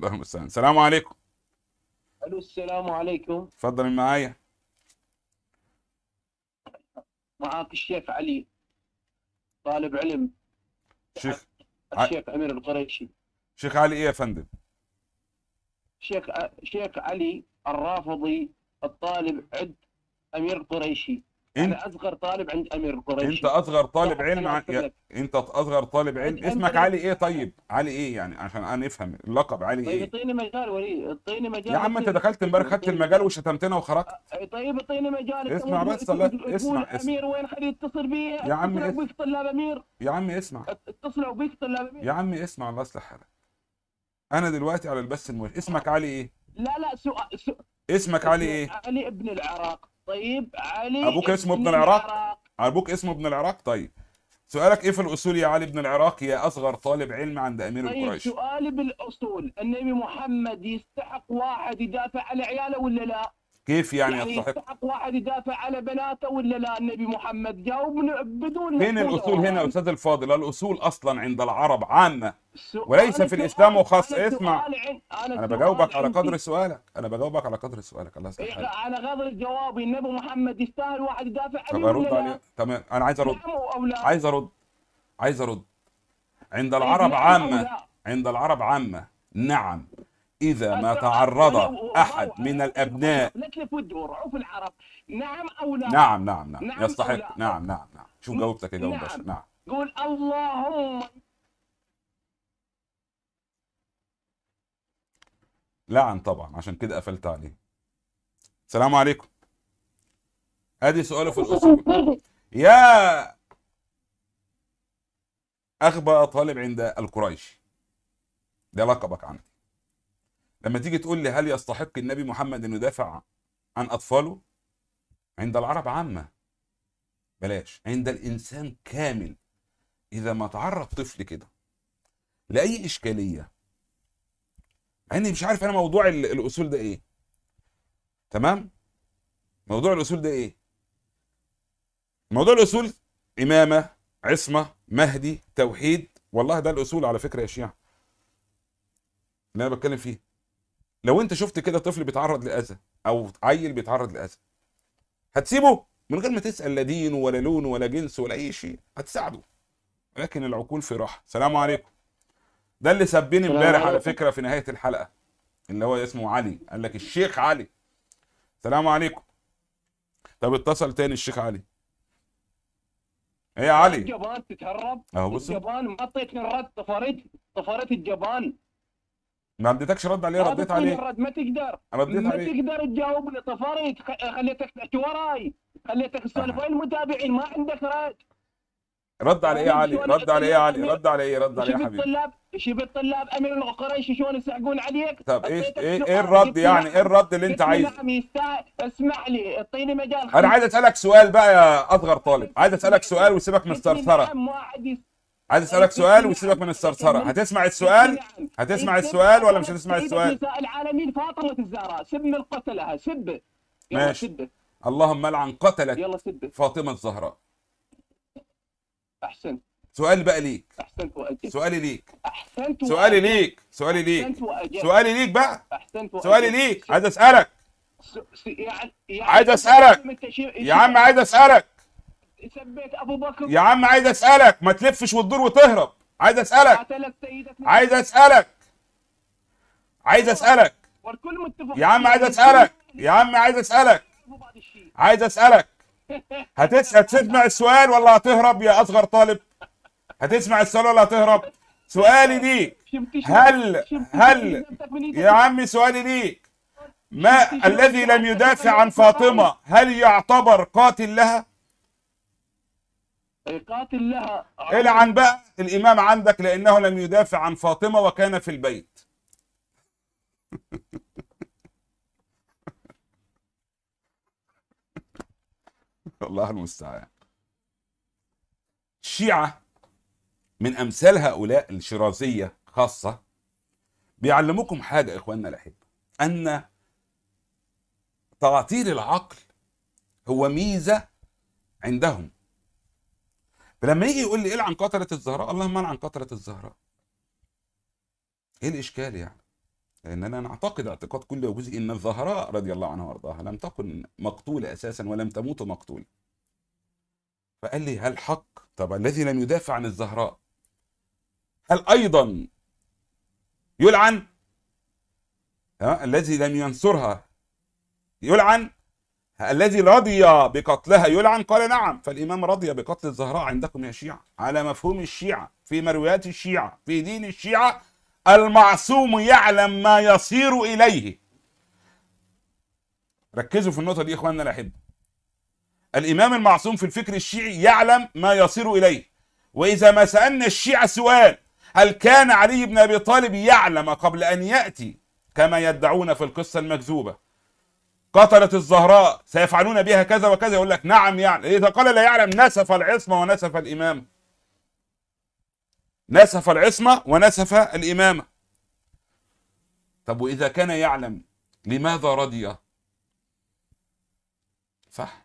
الله المستعان السلام عليكم الو السلام عليكم اتفضل من معايا معاك الشيخ علي طالب علم شيخ ع- الشيخ امير القريشي شيخ علي ايه يا فندم شيخ شيخ علي الرافضي الطالب عند امير القريشي انت انا اصغر طالب عند امير القريشي انت اصغر طالب لا، علم أنا عن... أكتب يا... لك. انت اصغر طالب علم أنت- اسمك أنت- علي ايه طيب علي ايه يعني عشان انا نفهم اللقب علي طيب ايه اعطيني مجال ولي اعطيني مجال يا عم انت دخلت امبارح خدت المجال وشتمتنا وخرجت طيب اعطيني مجال اسمع أنت بس، تقول- لا، تقول اسمع، اسمع. امير وين خليه يتصل بي يا عم اتصلوا اس- بيك طلاب امير يا عم اسمع اتصلوا بيك طلاب امير يا عم اسمع الله يصلح حالك انا دلوقتي على البث المباشر اسمك علي ايه لا لا سؤال سؤال اسمك علي ايه علي ابن العراق طيب علي أبوك اسمه ابن العراق؟ ابوك اسمه ابن العراق طيب سؤالك ايه في الاصول يا علي بن العراق يا اصغر طالب علم عند امير طيب القريش سؤالي بالاصول النبي محمد يستحق واحد يدافع على عياله ولا لا؟ كيف يعني يعني يستحق يستحق واحد يدافع على بناته ولا لا النبي محمد جاوبني بدون فين مقولة. الاصول هنا يا استاذ الفاضل الاصول اصلا عند العرب عامه السؤال- وليس في سؤال- الإسلام وخاص. أنا اسمع. سؤالي عن- انا سؤالي بجاوبك على عندي- قدر سؤالك انا بجاوبك على قدر سؤالك الله يصلح إيه، حالك على قدر جوابي النبي محمد يستاهل واحد يدافع طب عليه ارد ولا عليه لا؟ تمام انا عايز ارد نعم او لا؟ عايز ارد عايز ارد عند طيب العرب نعم أو عامه لا؟ عند العرب عامه نعم اذا ما أنت- تعرض ولو- احد ولو- من الابناء لا تلف ودور عوف العرب نعم او لا؟ نعم نعم نعم نعم أو يستحق لا؟ نعم نعم نعم شو جاوبتك يا جاوب نعم. باشا نعم قول اللهم لعن طبعا عشان كده قفلت عليه السلام عليكم ادي سؤاله في الاصول يا اغبى طالب عند القريش ده لقبك عندي لما تيجي تقول لي هل يستحق النبي محمد انه يدافع عن اطفاله عند العرب عامه بلاش عند الانسان كامل اذا ما تعرض طفل كده لاي اشكاليه مع اني مش عارف انا موضوع ال- الاصول ده ايه تمام موضوع الاصول ده ايه موضوع الاصول امامه عصمه مهدي توحيد والله ده الاصول على فكره يا شيعه اللي انا بتكلم فيه لو انت شفت كده طفل بيتعرض لاذى او عيل بيتعرض لاذى هتسيبه من غير ما تسال لا دينه ولا لونه ولا جنسه ولا اي شيء هتساعده ولكن العقول في راحه السلام عليكم ده اللي سبني السلام امبارح على عليكم. فكره في نهايه الحلقه اللي هو اسمه علي قال لك الشيخ علي السلام عليكم طب اتصل تاني الشيخ علي ايه يا علي الجبان تتهرب اهو بص الجبان ما اعطيتني الرد طفرت طفرت الجبان ما اديتكش رد عليه ما رديت تعطيني عليه الرد ما تقدر رديت ما عليه تقدر تجاوبني طفرت خ- خليتك تحكي وراي خليتك تسولف أها. وين المتابعين ما عندك رد رد على ايه يا علي رد على ايه يا علي رد على ايه رد على ايه يا شوف حبيبي الطلاب شوف الطلاب امير القريشي شلون يسحقون عليك طب ايش أعطيتك ايه سؤال، ايه الرد قلت لي يعني نعم. ايه الرد اللي انت قلت لي عايزه نعم يستاهل اسمح لي اعطيني مجال انا عايز اسالك سؤال بقى يا اصغر طالب عايز اسالك سؤال وسيبك من قلت لي الثرثره نعم واحد يس- عايز اسالك سؤال وسيبك من الثرثره هتسمع السؤال هتسمع السؤال ولا مش هتسمع سيدة السؤال نساء العالمين فاطمة الزهراء سب من قتلها سب يلا ماشي. سب اللهم لعن قتلت يلا سب فاطمه الزهراء احسنت سؤال بقى ليك احسنت واجبت سؤالي ليك احسنت سؤالي وأجبت. ليك سؤالي ليك احسنت واجبت سؤالي ليك بقى احسنت وأجبت. سؤالي ليك عايز اسالك س- س- يعني يعني عايز أسألك. أنت شي- يا عم عايز اسالك سبيت ابو بكر يا عم عايز اسالك ما تلفش وتدور وتهرب عايز اسالك قاتلت سيدتنا عايز اسالك عايز اسالك والكل متفق يا عم عايز اسالك يا عم عايز اسالك بعض الشيء عايز اسالك هتس... هتسمع السؤال ولا هتهرب يا اصغر طالب هتسمع السؤال ولا هتهرب سؤالي ليك شفت شو- هل شفت هل نفسك من إيدك؟ يا عمي سؤالي ليك ما الذي لم يدافع عن فاطمة هل يعتبر قاتل لها قاتل لها العن بقى الإمام عندك لأنه لم يدافع عن فاطمة وكان في البيت الله المستعان الشيعة من أمثال هؤلاء الشرازية خاصة بيعلموكم حاجة إخواننا الأحبة أن تعطيل العقل هو ميزة عندهم فلما يجي يقول لي العن قتلة الزهراء اللهم العن قتلة الزهراء ايه الاشكال يعني لأننا نعتقد اعتقاد كل وجزء أن الزهراء رضي الله عنها وأرضاها لم تكن مقتولة أساسا ولم تموت مقتولة فقال لي هل حق طب الذي لم يدافع عن الزهراء هل أيضا يلعن ها؟ الذي لم ينصرها يلعن الذي رضي بقتلها يلعن قال نعم فالإمام رضي بقتل الزهراء عندكم يا شيعة على مفهوم الشيعة في مرويات الشيعة في دين الشيعة المعصوم يعلم ما يصير إليه ركزوا في النقطة دي يا إخواننا الأحبة الإمام المعصوم في الفكر الشيعي يعلم ما يصير إليه وإذا ما سألنا الشيعة سؤال هل كان علي بن أبي طالب يعلم قبل أن يأتي كما يدعون في القصة المكذوبة قتلت الزهراء سيفعلون بها كذا وكذا يقول لك نعم يعلم إذا قال لا يعلم نسف العصمة ونسف الإمامة نسف العصمة ونسف الإمامة طب وإذا كان يعلم لماذا رضي صح